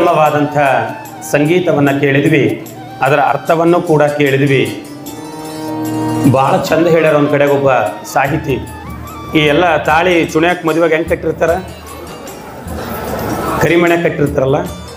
ಉತ್ತಮವಾದಂಥ ಸಂಗೀತವನ್ನು ಕೇಳಿದ್ವಿ ಅದರ ಅರ್ಥವನ್ನು ಕೂಡ ಕೇಳಿದ್ವಿ ಭಾಳ ಚಂದ ಹೇಳ್ಯಾರ ಒಂದು ಕಡೆಗೆ ಒಬ್ಬ ಸಾಹಿತಿ ಈ ಎಲ್ಲ ತಾಳಿ ಚುಣ್ಯಾಕ್ ಮದುವೆಗೆ ಹೆಂಗೆ ಕಟ್ಟಿರ್ತಾರ ಕರಿಮಣೆ ಕಟ್ಟಿರ್ತಾರಲ್ಲ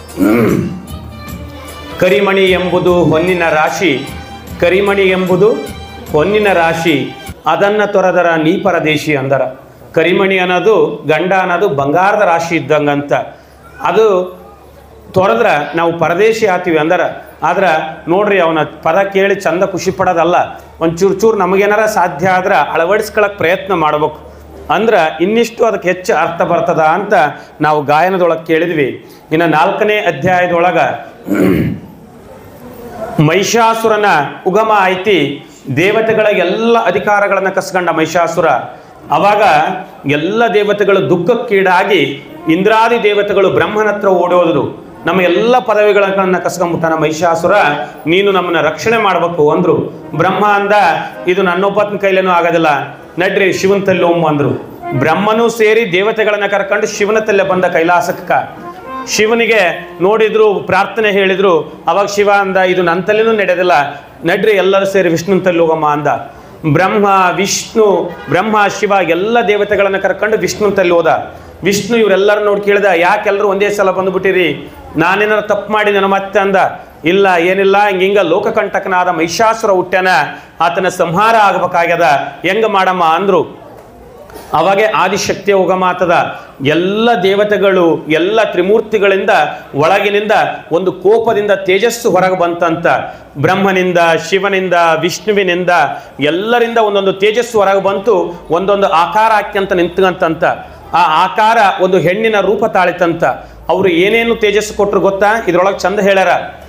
ಕರಿಮಣಿ ಎಂಬುದು ಹೊನ್ನಿನ ರಾಶಿ ಕರಿಮಣಿ ಎಂಬುದು ಹೊನ್ನಿನ ರಾಶಿ ಅದನ್ನ ತೊರೆದರ ನೀ ಪರದೇಶಿ ಅಂದರ ಕರಿಮಣಿ ಅನ್ನೋದು ಗಂಡ ಅನ್ನೋದು ಬಂಗಾರದ ರಾಶಿ ಇದ್ದಂಗಂತ ಅದು ತೊರೆದ್ರ ನಾವು ಪರದೇಶಿ ಆತೀವಿ ಅಂದರ ಆದ್ರೆ ನೋಡ್ರಿ ಅವನ ಪದ ಕೇಳಿ ಚಂದ ಖುಷಿ ಪಡೋದಲ್ಲ ಒಂದು ಚೂರು ಚೂರು ನಮಗೇನಾರ ಸಾಧ್ಯ ಆದ್ರೆ ಅಳವಡಿಸ್ಕೊಳಕ್ ಪ್ರಯತ್ನ ಮಾಡ್ಬೇಕು ಅಂದ್ರೆ ಇನ್ನಿಷ್ಟು ಅದಕ್ಕೆ ಹೆಚ್ಚು ಅರ್ಥ ಬರ್ತದ ಅಂತ ನಾವು ಗಾಯನದೊಳಗೆ ಕೇಳಿದ್ವಿ ಇನ್ನು ನಾಲ್ಕನೇ ಅಧ್ಯಾಯದೊಳಗೆ ಮಹಿಷಾಸುರನ ಉಗಮ ಐತಿ ದೇವತೆಗಳ ಎಲ್ಲ ಅಧಿಕಾರಗಳನ್ನು ಕಸ್ಕೊಂಡ ಮಹಿಷಾಸುರ ಅವಾಗ ಎಲ್ಲ ದೇವತೆಗಳು ದುಃಖಕ್ಕೀಡಾಗಿ ಇಂದ್ರಾದಿ ದೇವತೆಗಳು ಬ್ರಹ್ಮನ ಹತ್ರ ಓಡೋದ್ರು ನಮ್ಮ ಎಲ್ಲ ಪದವಿಗಳನ್ನ ಕಸ್ಕೊಂಬಿಟ್ಟಾನ ಮಹಿಷಾಸುರ ನೀನು ನಮ್ಮನ್ನ ರಕ್ಷಣೆ ಮಾಡಬೇಕು ಅಂದ್ರು ಬ್ರಹ್ಮ ಅಂದ ಇದು ನನ್ನೊಬ್ಬನ ಕೈಲೇನೂ ಆಗೋದಿಲ್ಲ ನಡ್ರಿ ಶಿವನ ತಲ್ಲಿ ಒಮ್ಮು ಅಂದ್ರು ಬ್ರಹ್ಮನೂ ಸೇರಿ ದೇವತೆಗಳನ್ನ ಕರ್ಕೊಂಡು ಶಿವನ ತಲೆ ಬಂದ ಕೈಲಾಸಕ್ಕ ಶಿವನಿಗೆ ನೋಡಿದ್ರು ಪ್ರಾರ್ಥನೆ ಹೇಳಿದ್ರು ಅವಾಗ ಶಿವ ಅಂದ ಇದು ನನ್ನ ತಲೆನೂ ನಡೆಯೋದಿಲ್ಲ ನಡ್ರಿ ಎಲ್ಲರೂ ಸೇರಿ ವಿಷ್ಣುನ ತಲೆ ಹೋಗಮ್ಮ ಅಂದ ಬ್ರಹ್ಮ ವಿಷ್ಣು ಬ್ರಹ್ಮ ಶಿವ ಎಲ್ಲ ದೇವತೆಗಳನ್ನ ಕರ್ಕೊಂಡು ವಿಷ್ಣುನ ತಲೆ ಹೋದ ವಿಷ್ಣು ಇವರೆಲ್ಲರೂ ನೋಡಿ ಕೇಳಿದ ಯಾಕೆಲ್ಲರೂ ಒಂದೇ ಸಲ ಬಂದ್ಬಿಟ್ಟಿರಿ ನಾನೇನಾರು ತಪ್ಪು ಮಾಡಿ ನನ್ನ ಮತ್ತೆ ಅಂದ ಇಲ್ಲ ಏನಿಲ್ಲ ಹಿಂಗಿಂಗ ಲೋಕಕಂಟಕನಾದ ಮಹಿಷಾಸುರ ಹುಟ್ಟ್ಯಾನ ಆತನ ಸಂಹಾರ ಆಗ್ಬೇಕಾಗ್ಯದ ಹೆಂಗ ಮಾಡಮ್ಮ ಅಂದ್ರು ಅವಾಗೆ ಆದಿಶಕ್ತಿಯ ಉಗಮಾತದ ಎಲ್ಲ ದೇವತೆಗಳು ಎಲ್ಲ ತ್ರಿಮೂರ್ತಿಗಳಿಂದ ಒಳಗಿನಿಂದ ಒಂದು ಕೋಪದಿಂದ ತೇಜಸ್ಸು ಹೊರಗೆ ಬಂತಂತ ಬ್ರಹ್ಮನಿಂದ ಶಿವನಿಂದ ವಿಷ್ಣುವಿನಿಂದ ಎಲ್ಲರಿಂದ ಒಂದೊಂದು ತೇಜಸ್ಸು ಹೊರಗೆ ಬಂತು ಒಂದೊಂದು ಆಕಾರ ಹಾಕ್ಯಂತ ನಿಂತ್ಕಂತಂತ ಆ ಆಕಾರ ಒಂದು ಹೆಣ್ಣಿನ ರೂಪ ತಾಳಿತಂತ ಅವರು ಏನೇನು ತೇಜಸ್ಸು ಕೊಟ್ರು ಗೊತ್ತಾ ಇದ್ರೊಳಗೆ ಚಂದ ಹೇಳ್ಯಾರ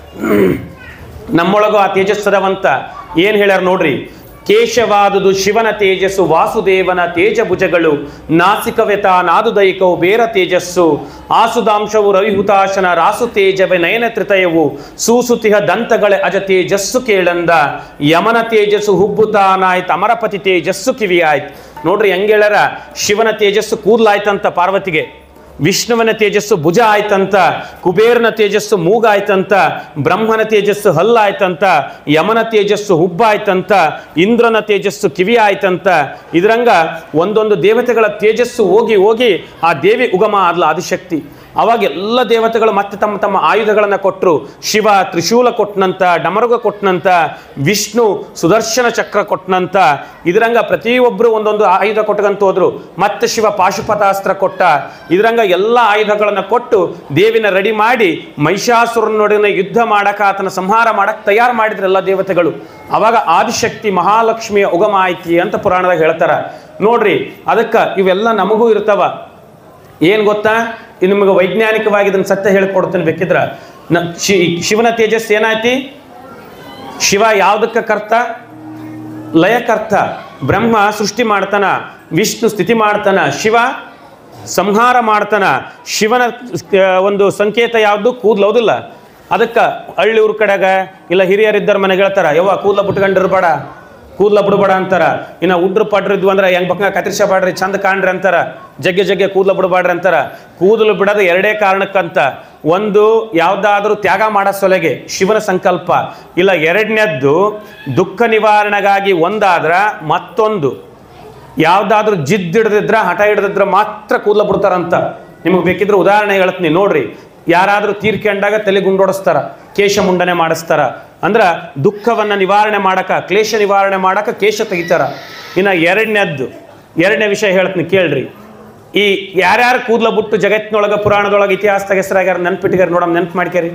ನಮ್ಮೊಳಗೂ ಆ ತೇಜಸ್ಸದವಂತ ಏನು ಹೇಳ್ಯಾರ ನೋಡ್ರಿ ಕೇಶವಾದುದು ಶಿವನ ತೇಜಸ್ಸು ವಾಸುದೇವನ ತೇಜಭುಜಗಳು ನಾಸಿಕವ್ಯತ ನಾದುದೈಕವು ಬೇರ ತೇಜಸ್ಸು ಆಸುದಾಂಶವು ರವಿಹುತಾಶನ ರಾಸು ತೇಜವೇ ನಯನ ತ್ರಿತಯವು ಸೂಸುತಿಹ ದಂತಗಳೇ ಅಜ ತೇಜಸ್ಸು ಕೇಳಂದ ಯಮನ ತೇಜಸ್ಸು ಹುಬ್ಬುತಾನಾಯ್ತು ಅಮರಪತಿ ತೇಜಸ್ಸು ಕಿವಿಯಾಯ್ತು ನೋಡ್ರಿ ಹೆಂಗ್ ಹೇಳ್ಯಾರ ಶಿವನ ತೇಜಸ್ಸು ಕೂದ್ಲಾಯ್ತಂತ ಪಾರ್ವತಿಗೆ ವಿಷ್ಣುವಿನ ತೇಜಸ್ಸು ಭುಜ ಆಯ್ತಂತ ಕುಬೇರನ ತೇಜಸ್ಸು ಮೂಗಾಯ್ತಂತ ಬ್ರಹ್ಮನ ತೇಜಸ್ಸು ಹಲ್ಲಾಯ್ತಂತ ಯಮನ ತೇಜಸ್ಸು ಹುಬ್ಬಾಯ್ತಂತ ಇಂದ್ರನ ತೇಜಸ್ಸು ಕಿವಿ ಆಯ್ತಂತ ಇದ್ರಂಗ ಒಂದೊಂದು ದೇವತೆಗಳ ತೇಜಸ್ಸು ಹೋಗಿ ಹೋಗಿ ಆ ದೇವಿ ಉಗಮ ಆದ್ಲ ಆದಿಶಕ್ತಿ ಅವಾಗ ಎಲ್ಲ ದೇವತೆಗಳು ಮತ್ತೆ ತಮ್ಮ ತಮ್ಮ ಆಯುಧಗಳನ್ನು ಕೊಟ್ಟರು ಶಿವ ತ್ರಿಶೂಲ ಕೊಟ್ಟನಂತ ಡಮರುಗ ಕೊಟ್ಟನಂತ ವಿಷ್ಣು ಸುದರ್ಶನ ಚಕ್ರ ಕೊಟ್ಟನಂತ ಇದರಂಗ ಪ್ರತಿಯೊಬ್ಬರು ಒಂದೊಂದು ಆಯುಧ ಕೊಟ್ಕಂತ ಹೋದ್ರು ಮತ್ತೆ ಶಿವ ಪಾಶುಪತಾಸ್ತ್ರ ಕೊಟ್ಟ ಇದರಂಗ ಎಲ್ಲ ಆಯುಧಗಳನ್ನು ಕೊಟ್ಟು ದೇವಿನ ರೆಡಿ ಮಾಡಿ ಮಹಿಷಾಸುರನೊಡನೆ ಯುದ್ಧ ಮಾಡಕ ಆತನ ಸಂಹಾರ ಮಾಡಕ್ ತಯಾರು ಮಾಡಿದ್ರು ಎಲ್ಲ ದೇವತೆಗಳು ಅವಾಗ ಆದಿಶಕ್ತಿ ಮಹಾಲಕ್ಷ್ಮಿಯ ಉಗಮ ಆಯ್ತಿ ಅಂತ ಪುರಾಣದಾಗ ಹೇಳ್ತಾರ ನೋಡ್ರಿ ಅದಕ್ಕೆ ಇವೆಲ್ಲ ನಮಗೂ ಇರ್ತಾವ ಏನು ಗೊತ್ತಾ ಇದು ನಿಮಗೆ ವೈಜ್ಞಾನಿಕವಾಗಿ ಇದನ್ನು ಸತ್ಯ ಹೇಳಿಕೊಡ್ತೇನೆ ಬೇಕಿದ್ರ ನ ಶಿ ಶಿವನ ತೇಜಸ್ ಏನಾಯ್ತಿ ಶಿವ ಯಾವುದಕ್ಕೆ ಕರ್ತ ಲಯಕರ್ತ ಬ್ರಹ್ಮ ಸೃಷ್ಟಿ ಮಾಡ್ತಾನ ವಿಷ್ಣು ಸ್ಥಿತಿ ಮಾಡ್ತಾನ ಶಿವ ಸಂಹಾರ ಮಾಡ್ತಾನ ಶಿವನ ಆ, ಒಂದು ಸಂಕೇತ ಯಾವುದು ಕೂದ್ಲೌದಿಲ್ಲ ಅದಕ್ಕೆ ಹಳ್ಳಿ ಊರ್ ಕಡೆಗ ಇಲ್ಲ ಹಿರಿಯರಿದ್ದರ ಮನೆಗೆ ಹೇಳ್ತಾರ ಯವ್ವ ಕೂದ್ಲ ಬಿಟ್ಕೊಂಡಿರ್ಬೇಡ ಕೂದ್ಲ ಬಿಡಬೇಡ ಅಂತಾರ ಇನ್ನ ಉಡ್ರ ಪಡ್ರ ಇದ್ವು ಅಂದ್ರೆ ಹೆಂಗ್ ಬಕ್ಕ ಕತ್ತರಿಸಬೇಡ್ರಿ ಚಂದ ಕಾಣ್ರಿ ಅಂತಾರ ಜಗ್ಗೆ ಜಗ್ಗೆ ಕೂದ್ಲ ಬಿಡಬೇಡ್ರಿ ಅಂತಾರ ಕೂದಲು ಬಿಡೋದು ಎರಡೇ ಕಾರಣಕ್ಕಂತ ಒಂದು ಯಾವ್ದಾದ್ರೂ ತ್ಯಾಗ ಮಾಡೋ ಸೊಲೆಗೆ ಶಿವನ ಸಂಕಲ್ಪ ಇಲ್ಲ ಎರಡನೇದ್ದು ದುಃಖ ನಿವಾರಣೆಗಾಗಿ ಒಂದಾದ್ರ ಮತ್ತೊಂದು ಯಾವ್ದಾದ್ರೂ ಜಿದ್ದು ಹಿಡ್ದಿದ್ರ ಹಠ ಹಿಡ್ದಿದ್ರ ಮಾತ್ರ ಕೂದಲ ಬಿಡ್ತಾರಂತ ನಿಮಗೆ ಬೇಕಿದ್ರೆ ಉದಾಹರಣೆ ಹೇಳ್ತೀನಿ ನೋಡ್ರಿ ಯಾರಾದ್ರೂ ತೀರ್ಕೊಂಡಾಗ ತಲೆ ಗುಂಡೋಡಿಸ್ತಾರ ಕೇಶ ಮುಂಡನೆ ಮಾಡಿಸ್ತಾರ ಅಂದ್ರ ದುಃಖವನ್ನ ನಿವಾರಣೆ ಮಾಡಕ ಕ್ಲೇಶ ನಿವಾರಣೆ ಮಾಡಕ ಕೇಶ ತೆಗಿತಾರ ಇನ್ನ ಎರಡನೇದ್ದು ಎರಡನೇ ವಿಷಯ ಹೇಳ್ತೀನಿ ಕೇಳ್ರಿ ಈ ಯಾರ್ಯಾರು ಕೂದಲ ಬಿಟ್ಟು ಜಗತ್ತಿನೊಳಗ ಪುರಾಣದೊಳಗೆ ಇತಿಹಾಸದಾಗ ಹೆಸರಾಗ್ಯಾರ ನೆನ್ಪಿಟ್ಟಿಗಾರ ನೋಡಮ್ ನೆನ್ಪು ಮಾಡ್ಕೇರಿ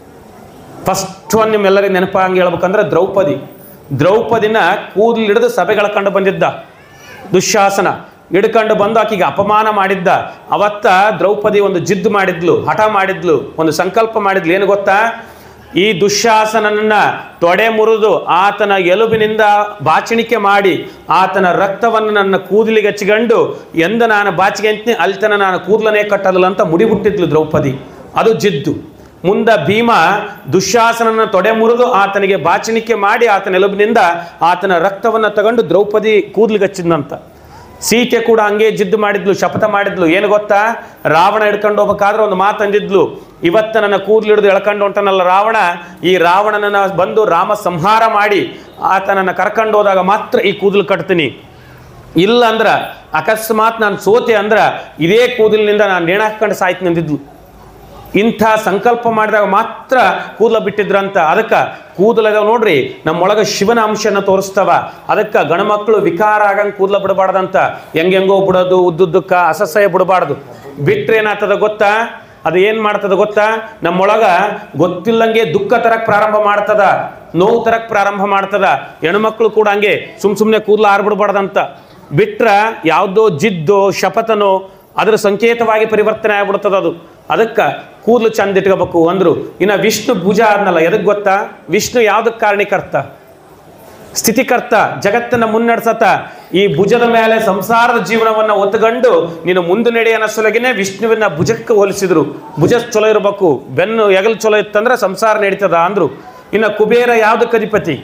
ಫಸ್ಟ್ ಒನ್ ನಿಮ್ಮೆಲ್ಲರಿಗೆ ನೆನಪಾಂಗೆ ಹೇಳ್ಬೇಕಂದ್ರೆ ದ್ರೌಪದಿ ದ್ರೌಪದಿನ ಕೂದಲು ಹಿಡಿದು ಸಭೆಗಳ ಕಂಡು ಬಂದಿದ್ದ ದುಶ್ಯಾಸನ ಹಿಡ್ಕೊಂಡು ಬಂದು ಆಕಿಗೆ ಅಪಮಾನ ಮಾಡಿದ್ದ ಅವತ್ತ ದ್ರೌಪದಿ ಒಂದು ಜಿದ್ದು ಮಾಡಿದ್ಲು ಹಠ ಮಾಡಿದ್ಲು ಒಂದು ಸಂಕಲ್ಪ ಮಾಡಿದ್ಲು ಏನು ಗೊತ್ತಾ ಈ ದುಶ್ಯಾಸನನ್ನ ತೊಡೆ ಮುರಿದು ಆತನ ಎಲುಬಿನಿಂದ ಬಾಚಣಿಕೆ ಮಾಡಿ ಆತನ ರಕ್ತವನ್ನು ನನ್ನ ಕೂದಲಿಗೆ ಹಚ್ಚಿಕೊಂಡು ಎಂದ ನಾನು ಬಾಚಿಗೆ ಅಂತೀನಿ ಅಲ್ಲಿ ತನ ನಾನು ಕೂದಲನೇ ಕಟ್ಟಲ್ಲ ಅಂತ ಮುಡಿಬಿಟ್ಟಿದ್ಲು ದ್ರೌಪದಿ ಅದು ಜಿದ್ದು ಮುಂದ ಭೀಮ ದುಶ್ಯಾಸನನ ತೊಡೆ ಮುರಿದು ಆತನಿಗೆ ಬಾಚಣಿಕೆ ಮಾಡಿ ಆತನ ಎಲುಬಿನಿಂದ ಆತನ ರಕ್ತವನ್ನು ತಗೊಂಡು ದ್ರೌಪದಿ ಕೂದಲಿಗಚ್ಚಿದ್ನಂತ ಸೀತೆ ಕೂಡ ಹಂಗೆ ಜಿದ್ದು ಮಾಡಿದ್ಲು ಶಪಥ ಮಾಡಿದ್ಲು ಏನು ಗೊತ್ತಾ ರಾವಣ ಹಿಡ್ಕೊಂಡು ಹೋಗ್ಬೇಕಾದ್ರೆ ಒಂದು ಮಾತು ಅಂದಿದ್ಲು ಇವತ್ತ ನನ್ನ ಕೂದಲು ಹಿಡಿದು ಎಳ್ಕೊಂಡು ಹೊಂಟನಲ್ಲ ರಾವಣ ಈ ರಾವಣನನ್ನ ಬಂದು ರಾಮ ಸಂಹಾರ ಮಾಡಿ ಆತನನ್ನ ಕರ್ಕೊಂಡು ಹೋದಾಗ ಮಾತ್ರ ಈ ಕೂದಲು ಕಟ್ತೀನಿ ಇಲ್ಲ ಅಂದ್ರ ಅಕಸ್ಮಾತ್ ನಾನು ಸೋತೆ ಅಂದ್ರ ಇದೇ ಕೂದಲಿನಿಂದ ನಾನು ನೇಣ ಹಾಕೊಂಡು ಸಾಯ್ತೀನಿ ಅಂದಿದ್ಲು ಇಂಥ ಸಂಕಲ್ಪ ಮಾಡಿದಾಗ ಮಾತ್ರ ಕೂದಲ ಬಿಟ್ಟಿದ್ರಂತ ಅದಕ್ಕೆ ಕೂದಲ ನೋಡ್ರಿ ನಮ್ಮೊಳಗ ಶಿವನ ಅಂಶನ ತೋರಿಸ್ತವ ಅದಕ್ಕೆ ಗಣಮಕ್ಕಳು ವಿಕಾರ ಆಗಂಗ್ ಕೂದಲ ಬಿಡಬಾರ್ದಂತ ಹೆಂಗೆಂಗೋ ಬಿಡೋದು ಉದ್ದುದ್ದಕ್ಕ ಅಸಹ್ಯ ಬಿಡಬಾರ್ದು ಬಿಟ್ರೆ ಏನಾಗ್ತದ ಗೊತ್ತಾ ಅದು ಏನ್ ಮಾಡ್ತದ ಗೊತ್ತಾ ನಮ್ಮೊಳಗ ಗೊತ್ತಿಲ್ಲಂಗೆ ದುಃಖ ತರಕ್ ಪ್ರಾರಂಭ ಮಾಡ್ತದ ನೋವು ತರಕ್ ಪ್ರಾರಂಭ ಮಾಡ್ತದ ಹೆಣ್ಮಕ್ಳು ಕೂಡ ಹಂಗೆ ಸುಮ್ ಸುಮ್ನೆ ಕೂದಲ ಆರ್ಬಿಡ್ಬಾರ್ದಂತ ಬಿಟ್ರ ಯಾವ್ದೋ ಜಿದ್ದೋ ಶಪಥನೋ ಅದರ ಸಂಕೇತವಾಗಿ ಪರಿವರ್ತನೆ ಆಗ್ಬಿಡ್ತದ ಅದು ಅದಕ್ಕೆ ಕೂದಲು ಚಂದ ಇಟ್ಕೋಬೇಕು ಅಂದ್ರು ಇನ್ನ ವಿಷ್ಣು ಭುಜ ಆದ್ನಲ್ಲ ಎದಕ್ ಗೊತ್ತಾ ವಿಷ್ಣು ಯಾವ್ದಕ್ ಕಾರಣೀಕರ್ತ ಸ್ಥಿತಿಕರ್ತ ಜಗತ್ತನ್ನ ಮುನ್ನಡೆಸತ ಈ ಭುಜದ ಮೇಲೆ ಸಂಸಾರದ ಜೀವನವನ್ನ ಒತ್ತುಗಂಡು ನೀನು ಮುಂದೆ ನಡೆ ಅನ್ನಸೊಲಗಿನೇ ವಿಷ್ಣುವಿನ ಭುಜಕ್ಕೆ ಹೋಲಿಸಿದ್ರು ಭುಜ ಚಲೋ ಇರಬೇಕು ಬೆನ್ನು ಎಗಲು ಚಲೋ ಇತ್ತಂದ್ರೆ ಸಂಸಾರ ನಡೀತದ ಅಂದ್ರು ಇನ್ನ ಕುಬೇರ ಯಾವ್ದಕ್ಕೆ ಅಧಿಪತಿ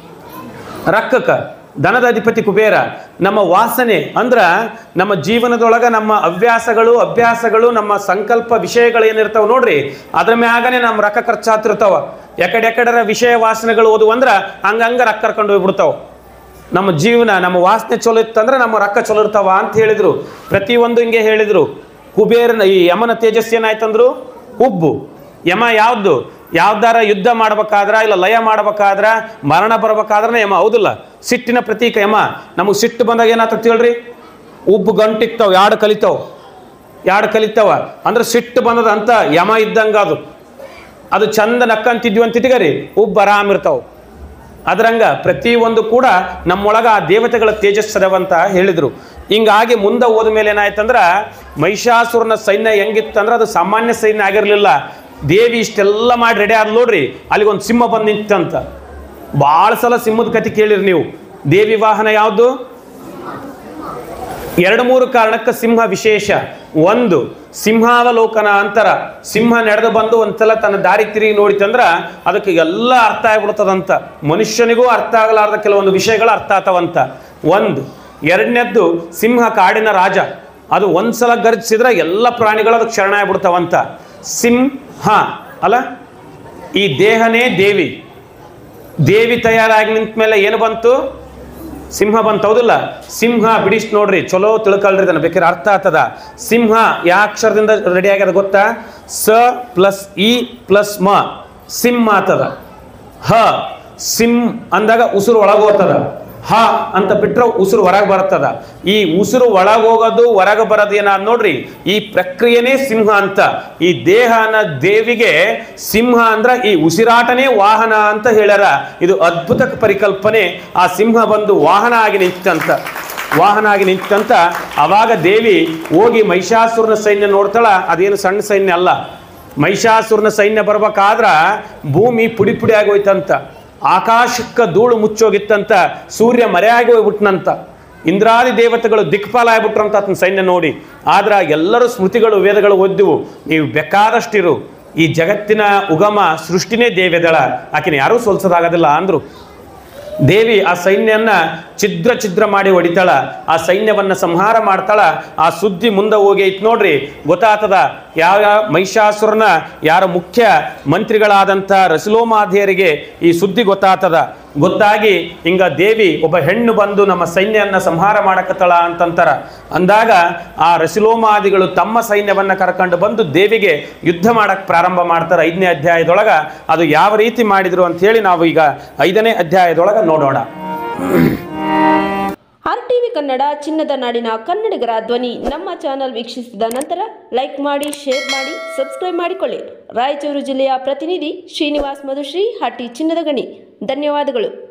ರಕ್ಕಕ್ಕ ಧನದ ಅಧಿಪತಿ ಕುಬೇರ ನಮ್ಮ ವಾಸನೆ ಅಂದ್ರ ನಮ್ಮ ಜೀವನದೊಳಗ ನಮ್ಮ ಹವ್ಯಾಸಗಳು ಅಭ್ಯಾಸಗಳು ನಮ್ಮ ಸಂಕಲ್ಪ ವಿಷಯಗಳು ಏನಿರ್ತಾವ ನೋಡ್ರಿ ಅದ್ರ ಮ್ಯಾಗನೆ ನಮ್ಮ ರೊಕ್ಕ ಖರ್ಚಾತಿರ್ತಾವ ಎಕಡೆಕಡರ ವಿಷಯ ವಾಸನೆಗಳು ಓದು ಅಂದ್ರ ಹಂಗಂಗ ರೊಕ್ಕ ಕರ್ಕೊಂಡು ಹೋಗ್ಬಿಡ್ತಾವ ನಮ್ಮ ಜೀವನ ನಮ್ಮ ವಾಸನೆ ಚಲೋ ಇತ್ತಂದ್ರೆ ನಮ್ಮ ರೊಕ್ಕ ಚಲೋ ಇರ್ತಾವ ಅಂತ ಹೇಳಿದ್ರು ಪ್ರತಿಯೊಂದು ಹಿಂಗೆ ಹೇಳಿದ್ರು ಕುಬೇರನ ಈ ಯಮನ ತೇಜಸ್ ಏನಾಯ್ತಂದ್ರು ಉಬ್ಬು ಯಮ ಯಾವ್ದು ಯಾವ್ದಾರ ಯುದ್ಧ ಮಾಡ್ಬೇಕಾದ್ರ ಇಲ್ಲ ಲಯ ಮಾಡ್ಬೇಕಾದ್ರ ಮರಣ ಬರ್ಬೇಕಾದ್ರೆ ಯಮ ಹೌದಿಲ್ಲ ಸಿಟ್ಟಿನ ಪ್ರತೀಕ ಯಮ ನಮಗೆ ಸಿಟ್ಟು ಬಂದಾಗ ಏನಾಗ್ತದೆ ಹೇಳ್ರಿ ಉಬ್ಬು ಗಂಟಿಕ್ತಾವ ಯಾಡು ಕಲಿತಾವ ಯಾಡು ಕಲಿತಾವ ಅಂದ್ರೆ ಸಿಟ್ಟು ಬಂದದ ಅಂತ ಯಮ ಇದ್ದಂಗ ಅದು ಅದು ಚಂದ ನಕ್ಕಂತಿದ್ವಿ ಅಂತ ಇಟ್ಕರಿ ಉಬ್ಬು ಆರಾಮ್ ಇರ್ತಾವ ಅದ್ರಂಗ ಪ್ರತಿಯೊಂದು ಕೂಡ ನಮ್ಮೊಳಗ ಆ ದೇವತೆಗಳ ತೇಜಸ್ಸದವಂತ ಹೇಳಿದ್ರು ಹಿಂಗಾಗಿ ಮುಂದೆ ಹೋದ ಮೇಲೆ ಏನಾಯ್ತಂದ್ರ ಮಹಿಷಾಸುರನ ಸೈನ್ಯ ಹೆಂಗಿತ್ತಂದ್ರ ಅದು ಸಾಮಾನ್ಯ ಸೈನ್ಯ ಆಗಿರ್ಲಿಲ್ಲ ದೇವಿ ಇಷ್ಟೆಲ್ಲ ಮಾಡಿ ರೆಡಿ ಆದ್ ನೋಡ್ರಿ ಅಲ್ಲಿಗೊಂದು ಸಿಂಹ ಬಂದು ನಿಂತಂತ ಭಾಳ ಸಲ ಸಿಂಹದ ಕತೆ ಕೇಳಿರಿ ನೀವು ದೇವಿ ವಾಹನ ಯಾವುದು ಎರಡು ಮೂರು ಕಾರಣಕ್ಕೆ ಸಿಂಹ ವಿಶೇಷ ಒಂದು ಸಿಂಹಾವಲೋಕನ ಅಂತರ ಸಿಂಹ ನಡೆದು ಬಂದು ಒಂದ್ಸಲ ತನ್ನ ದಾರಿ ತಿರುಗಿ ನೋಡಿತಂದ್ರ ಅದಕ್ಕೆ ಎಲ್ಲ ಅರ್ಥ ಆಗ್ಬಿಡ್ತದಂತ ಮನುಷ್ಯನಿಗೂ ಅರ್ಥ ಆಗಲಾರ್ದ ಕೆಲವೊಂದು ವಿಷಯಗಳು ಅರ್ಥ ಆತವಂತ ಒಂದು ಎರಡನೇದ್ದು ಸಿಂಹ ಕಾಡಿನ ರಾಜ ಅದು ಒಂದ್ಸಲ ಗರ್ಜಿಸಿದ್ರೆ ಎಲ್ಲ ಪ್ರಾಣಿಗಳು ಅದಕ್ಕೆ ಶರಣ ಆಗ್ಬಿಡ್ತಾವಂತ ಸಿಂಹ ಅಲ್ಲ ಈ ದೇಹನೇ ದೇವಿ ದೇವಿ ತಯಾರಾಗಿ ನಿಂತ ಮೇಲೆ ಏನು ಬಂತು ಸಿಂಹ ಬಂತ ಹೌದಿಲ್ಲ ಸಿಂಹ ಬಿಡಿಸ್ ನೋಡ್ರಿ ಚಲೋ ತಿಳ್ಕೊಳ್ರಿ ಇದನ್ನ ಬೇಕಾದ್ರೆ ಅರ್ಥ ಆಗ್ತದ ಸಿಂಹ ಯಾ ಅಕ್ಷರದಿಂದ ರೆಡಿ ಆಗ್ಯದ ಗೊತ್ತಾ ಸ ಪ್ಲಸ್ ಇ ಪ್ಲಸ್ ಮ ಸಿಂಹ ಆತದ ಹ ಸಿಂ ಅಂದಾಗ ಉಸಿರು ಒಳಗೋಗ್ತದ ಹ ಅಂತ ಬಿಟ್ರೆ ಉಸಿರು ಹೊರಗೆ ಬರ್ತದ ಈ ಉಸಿರು ಒಳಗೋಗೋದು ಹೊರಗೆ ಬರೋದು ಏನಾದ್ ನೋಡ್ರಿ ಈ ಪ್ರಕ್ರಿಯೆನೇ ಸಿಂಹ ಅಂತ ಈ ದೇಹನ ದೇವಿಗೆ ಸಿಂಹ ಅಂದ್ರ ಈ ಉಸಿರಾಟನೇ ವಾಹನ ಅಂತ ಹೇಳ್ಯಾರ ಇದು ಅದ್ಭುತ ಪರಿಕಲ್ಪನೆ ಆ ಸಿಂಹ ಬಂದು ವಾಹನ ಆಗಿ ನಿಂತಂತ ವಾಹನ ಆಗಿ ನಿಂತಂತ ಅವಾಗ ದೇವಿ ಹೋಗಿ ಮಹಿಷಾಸುರನ ಸೈನ್ಯ ನೋಡ್ತಾಳ ಅದೇನು ಸಣ್ಣ ಸೈನ್ಯ ಅಲ್ಲ ಮಹಿಷಾಸುರನ ಸೈನ್ಯ ಬರ್ಬೇಕಾದ್ರ ಭೂಮಿ ಪುಡಿ ಪುಡಿ ಆಗೋಯ್ತಂತ ಆಕಾಶಕ್ಕ ಧೂಳು ಮುಚ್ಚೋಗಿತ್ತಂತ ಸೂರ್ಯ ಮರೆಯಾಗಿ ಹೋಗ್ಬಿಟ್ನಂತ ಇಂದ್ರಾದಿ ದೇವತೆಗಳು ದಿಕ್ಪಾಲ ಆಗ್ಬಿಟ್ರಂತ ಆತನ ಸೈನ್ಯ ನೋಡಿ ಆದ್ರ ಎಲ್ಲರೂ ಸ್ಮೃತಿಗಳು ವೇದಗಳು ಓದ್ದಿವು ನೀವು ಬೇಕಾದಷ್ಟಿರು ಈ ಜಗತ್ತಿನ ಉಗಮ ಸೃಷ್ಟಿನೇ ದೇವ್ಯದಳ ಆಕಿನ ಯಾರೂ ಸೋಲ್ಸೋದಾಗೋದಿಲ್ಲ ಅಂದ್ರು ದೇವಿ ಆ ಸೈನ್ಯನ್ನ ಛಿದ್ರ ಛಿದ್ರ ಮಾಡಿ ಹೊಡಿತಾಳ ಆ ಸೈನ್ಯವನ್ನ ಸಂಹಾರ ಮಾಡ್ತಾಳ ಆ ಸುದ್ದಿ ಮುಂದೆ ಹೋಗಿ ಐತ್ ನೋಡ್ರಿ ಗೊತ್ತಾಗ್ತದ ಯಾವ ಯಾವ ಮಹಿಷಾಸುರನ ಯಾರ ಮುಖ್ಯ ಮಂತ್ರಿಗಳಾದಂಥ ರಸಲೋಮಾಧಿಯರಿಗೆ ಈ ಸುದ್ದಿ ಗೊತ್ತಾಗ್ತದ ಗೊತ್ತಾಗಿ ಹಿಂಗ ದೇವಿ ಒಬ್ಬ ಹೆಣ್ಣು ಬಂದು ನಮ್ಮ ಸೈನ್ಯನ್ನ ಸಂಹಾರ ಮಾಡಕತ್ತಳ ಅಂತಂತಾರ ಅಂದಾಗ ಆ ರಸಿಲೋಮಾದಿಗಳು ತಮ್ಮ ಸೈನ್ಯವನ್ನ ಕರ್ಕೊಂಡು ಬಂದು ದೇವಿಗೆ ಯುದ್ಧ ಮಾಡಕ್ ಪ್ರಾರಂಭ ಮಾಡ್ತಾರೆ ಐದನೇ ಅಧ್ಯಾಯದೊಳಗ ಅದು ಯಾವ ರೀತಿ ಮಾಡಿದ್ರು ಅಂತ ಹೇಳಿ ನಾವು ಈಗ ಐದನೇ ಅಧ್ಯಾಯದೊಳಗ ನೋಡೋಣ ಆರ್ ಟಿವಿ ಕನ್ನಡ ಚಿನ್ನದ ನಾಡಿನ ಕನ್ನಡಿಗರ ಧ್ವನಿ ನಮ್ಮ ಚಾನೆಲ್ ವೀಕ್ಷಿಸಿದ ನಂತರ ಲೈಕ್ ಮಾಡಿ ಶೇರ್ ಮಾಡಿ ಸಬ್ಸ್ಕ್ರೈಬ್ ಮಾಡಿಕೊಳ್ಳಿ ರಾಯಚೂರು ಜಿಲ್ಲೆಯ ಪ್ರತಿನಿಧಿ ಶ್ರೀನಿವಾಸ್ ಮಧುಶ್ರೀ ಹಟ್ಟಿ ಚಿನ್ನದ ಗಣಿ ಧನ್ಯವಾದಗಳು